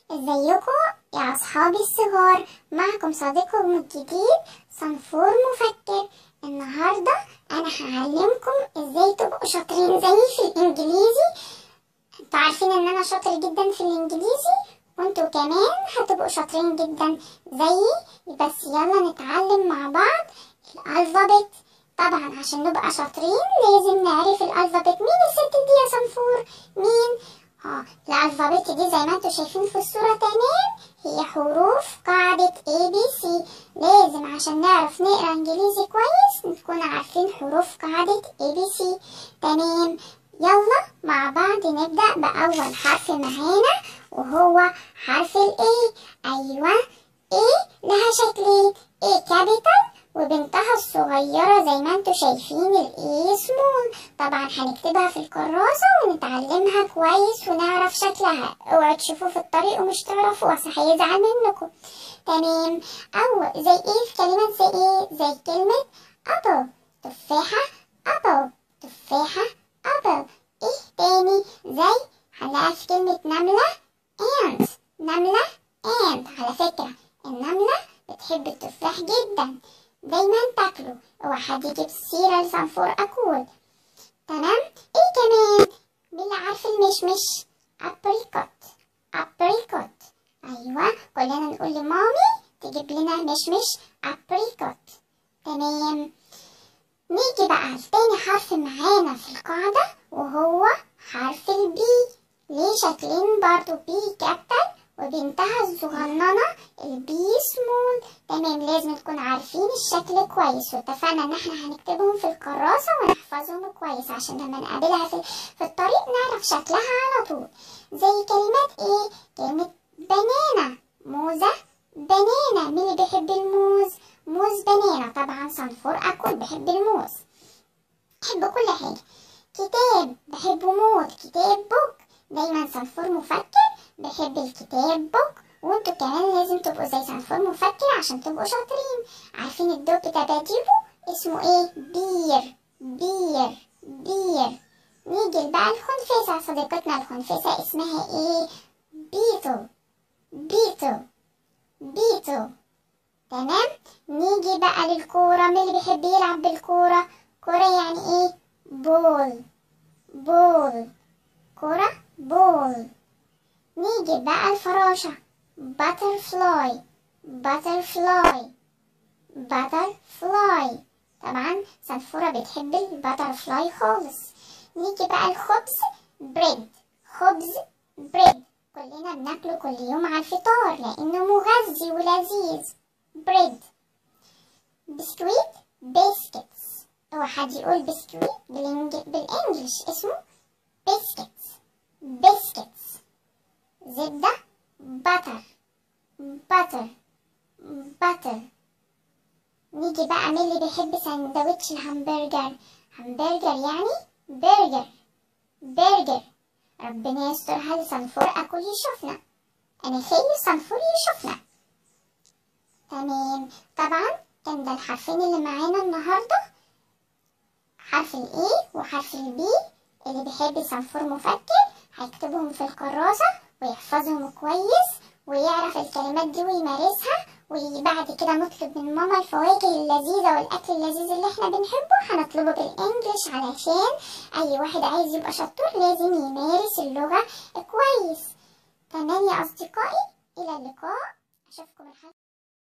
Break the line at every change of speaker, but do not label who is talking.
ازيكم يا اصحابي الصغار معكم صديقكم الجديد صنفور مفكر النهارده انا هعلمكم ازاي تبقوا شاطرين زيي في الانجليزي انتوا عارفين ان انا شاطر جدا في الانجليزي وانتوا كمان هتبقوا شاطرين جدا زيي بس يلا نتعلم مع بعض الالفابت طبعا عشان نبقى شاطرين لازم نعرف الالفابت مين الست دي يا صنفور مين اه الالفابت دي زي ما انتوا شايفين في الصورة تمام هي حروف قاعدة A B C لازم عشان نعرف نقرا انجليزي كويس نكون عارفين حروف قاعدة A B C تمام يلا مع بعض نبدأ بأول حرف معانا وهو حرف ال A أيوة A لها شكلين A capital وبنتها الصغيرة زي ما انتوا شايفين الاي سمول طبعا هنكتبها في الكراسة ونتعلمها كويس ونعرف شكلها اوعوا تشوفوا في الطريق ومش تعرفوها صح هيزعل منكم تمام او زي ايه في كلمات زي ايه زي كلمة ابل تفاحة ابل تفاحة ابل ايه تاني زي هنلاقي في كلمة نملة ant نملة ant على فكرة النملة بتحب التفاح جدا دايما تاكله اوعى حد يجيب السيرة لصنفور أكول تمام ايه كمان باللي عارف المشمش ابريكوت ابريكوت ايوه كلنا نقول لمامي تجيب لنا مشمش ابريكوت تمام نيجي بقى لتاني حرف معانا في القاعدة وهو حرف البي ليه شكلين برضو بي كابيتال وبنتها الصغننة البي سمول تمام لازم نكون عارفين الشكل كويس واتفقنا ان احنا هنكتبهم في الكراسة ونحفظهم كويس عشان لما نقابلها في, في الطريق نعرف شكلها على طول زي كلمات ايه كلمة بنانا موزة بنانا مين اللي بيحب الموز موز بنانا طبعا صنفور اكل بحب الموز بحب كل حاجة كتاب بحبه موت كتاب بوك دايما صنفور مفكر بحب الكتاب بوك وانتوا كمان لازم تبقوا زي صنفور مفكر عشان تبقوا شاطرين عارفين الدوب ده بجيبه اسمه ايه بير بير بير نيجي بقى الخنفسة صديقتنا الخنفسة اسمها ايه بيتو بيتو بيتو تمام نيجي بقى للكورة مين اللي بيحب يلعب بالكورة كورة يعني ايه بول بول كورة بول نيجي بقى الفراشة butterfly butterfly butterfly طبعا صنفورة بتحب الباترفلاي خالص نيجي بقى الخبز bread خبز bread كلنا بناكله كل يوم على الفطار لأنه مغذي ولذيذ bread بسكويت biscuits هو حد يقول بسكويت بالإنجلش اسمه biscuits biscuits زبدة butter butter butter نيجي بقى مين اللي بيحب سندوتش الهمبرجر همبرجر يعني برجر برجر ربنا يسترها لصنفور أكل يشوفنا أنا خايف صنفور يشوفنا تمام طبعا كان ده الحرفين اللي معانا النهاردة حرف الإيه وحرف البي اللي بيحب صنفور مفكر هيكتبهم في الكراسة ويحفظهم كويس ويعرف الكلمات دي ويمارسها وبعد كده نطلب من ماما الفواكه اللذيذة والأكل اللذيذ اللي احنا بنحبه هنطلبه بالإنجلش علشان أي واحد عايز يبقى شطور لازم يمارس اللغة كويس تمام يا أصدقائي إلى اللقاء أشوفكم الحلقة